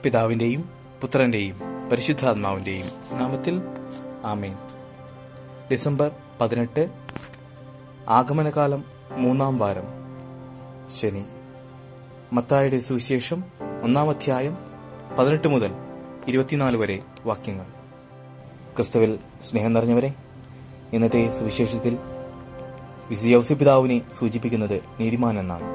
പിതാവിന്റെയും പുത്രന്റെയും പരിശുദ്ധാത്മാവിന്റെയും നാമത്തിൽ ആമേൻ ഡിസംബർ പതിനെട്ട് ആഗമനകാലം മൂന്നാം വാരം ശനി മത്തായുടെ സുവിശേഷം ഒന്നാം അധ്യായം പതിനെട്ട് മുതൽ ഇരുപത്തിനാല് വരെ വാക്യങ്ങൾ ക്രിസ്തുവിൽ സ്നേഹം നിറഞ്ഞവരെ ഇന്നത്തെ സുവിശേഷത്തിൽ വിശുദ്ധ പിതാവിനെ സൂചിപ്പിക്കുന്നത് നീതിമാൻ എന്നാണ്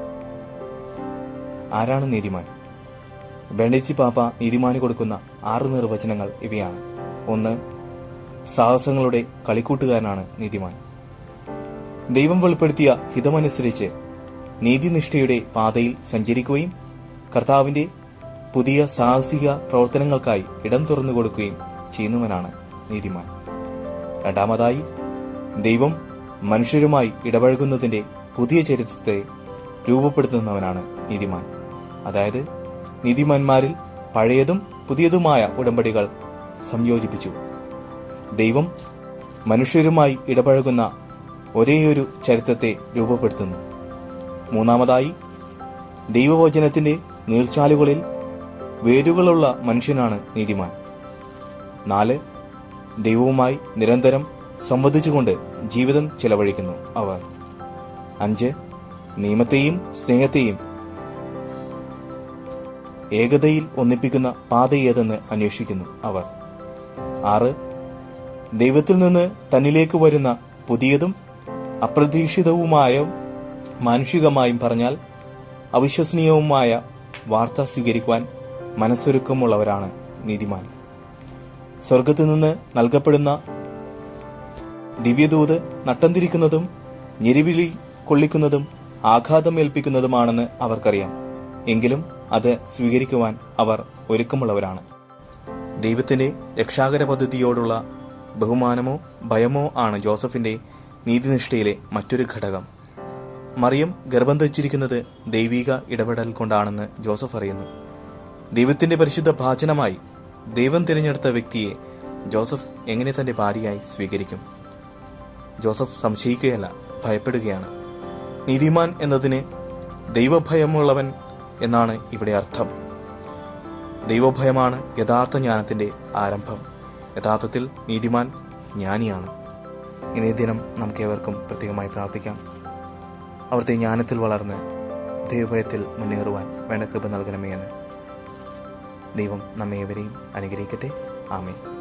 ആരാണ് നീതിമാൻ ബെണ്ടച്ചി പാപ്പ നീതിമാന് കൊടുക്കുന്ന ആറ് നിർവചനങ്ങൾ ഇവയാണ് ഒന്ന് സാഹസങ്ങളുടെ കളിക്കൂട്ടുകാരനാണ് നീതിമാൻ ദൈവം വെളിപ്പെടുത്തിയ ഹിതമനുസരിച്ച് നീതിനിഷ്ഠയുടെ പാതയിൽ സഞ്ചരിക്കുകയും കർത്താവിന്റെ പുതിയ സാഹസിക പ്രവർത്തനങ്ങൾക്കായി ഇടം തുറന്നു കൊടുക്കുകയും ചെയ്യുന്നവനാണ് നീതിമാൻ രണ്ടാമതായി ദൈവം മനുഷ്യരുമായി ഇടപഴകുന്നതിന്റെ പുതിയ ചരിത്രത്തെ രൂപപ്പെടുത്തുന്നവനാണ് നീതിമാൻ അതായത് നീതിമാന്മാരിൽ പഴയതും പുതിയതുമായ ഉടമ്പടികൾ സംയോജിപ്പിച്ചു ദൈവം മനുഷ്യരുമായി ഇടപഴകുന്ന ഒരേയൊരു ചരിത്രത്തെ രൂപപ്പെടുത്തുന്നു മൂന്നാമതായി ദൈവവചനത്തിന്റെ നീർച്ചാലുകളിൽ വേരുകളുള്ള മനുഷ്യനാണ് നീതിമാൻ നാല് ദൈവവുമായി നിരന്തരം സംവദിച്ചുകൊണ്ട് ജീവിതം ചെലവഴിക്കുന്നു അവർ അഞ്ച് നിയമത്തെയും സ്നേഹത്തെയും ഏകതയിൽ ഒന്നിപ്പിക്കുന്ന പാത ഏതെന്ന് അന്വേഷിക്കുന്നു അവർ ആറ് ദൈവത്തിൽ നിന്ന് തന്നിലേക്ക് വരുന്ന പുതിയതും അപ്രതീക്ഷിതവുമായ മാനുഷികമായും പറഞ്ഞാൽ അവിശ്വസനീയവുമായ വാർത്ത സ്വീകരിക്കുവാൻ മനസ്സൊരുക്കമുള്ളവരാണ് നീതിമാൻ സ്വർഗത്തു നിന്ന് നൽകപ്പെടുന്ന ദിവ്യദൂത് നട്ടം തിരിക്കുന്നതും ഞെരിവിളി കൊള്ളിക്കുന്നതും ആഘാതം ഏൽപ്പിക്കുന്നതുമാണെന്ന് അവർക്കറിയാം എങ്കിലും അത് സ്വീകരിക്കുവാൻ അവർ ഒരുക്കമുള്ളവരാണ് ദൈവത്തിന്റെ രക്ഷാകര പദ്ധതിയോടുള്ള ബഹുമാനമോ ഭയമോ ആണ് ജോസഫിന്റെ നീതിനിഷ്ഠയിലെ മറ്റൊരു ഘടകം മറിയം ഗർഭം ധരിച്ചിരിക്കുന്നത് ദൈവിക ഇടപെടൽ കൊണ്ടാണെന്ന് ജോസഫ് അറിയുന്നു ദൈവത്തിന്റെ പരിശുദ്ധ ഭാചനമായി ദൈവം തിരഞ്ഞെടുത്ത വ്യക്തിയെ ജോസഫ് എങ്ങനെ തന്റെ ഭാര്യയായി സ്വീകരിക്കും ജോസഫ് സംശയിക്കുകയല്ല ഭയപ്പെടുകയാണ് നീതിമാൻ എന്നതിന് ദൈവഭയമുള്ളവൻ എന്നാണ് ഇവിടെ അർത്ഥം ദൈവഭയമാണ് യഥാർത്ഥ ജ്ഞാനത്തിന്റെ ആരംഭം യഥാർത്ഥത്തിൽ നീതിമാൻ ജ്ഞാനിയാണ് ഇന്നേ ദിനം നമുക്കേവർക്കും പ്രത്യേകമായി പ്രാർത്ഥിക്കാം അവിടുത്തെ ജ്ഞാനത്തിൽ വളർന്ന് ദൈവഭയത്തിൽ മുന്നേറുവാൻ വേണ്ട കൃപ നൽകണമേ എന്ന് ദൈവം നമ്മെ ഏവരെയും അനുഗ്രഹിക്കട്ടെ ആമേ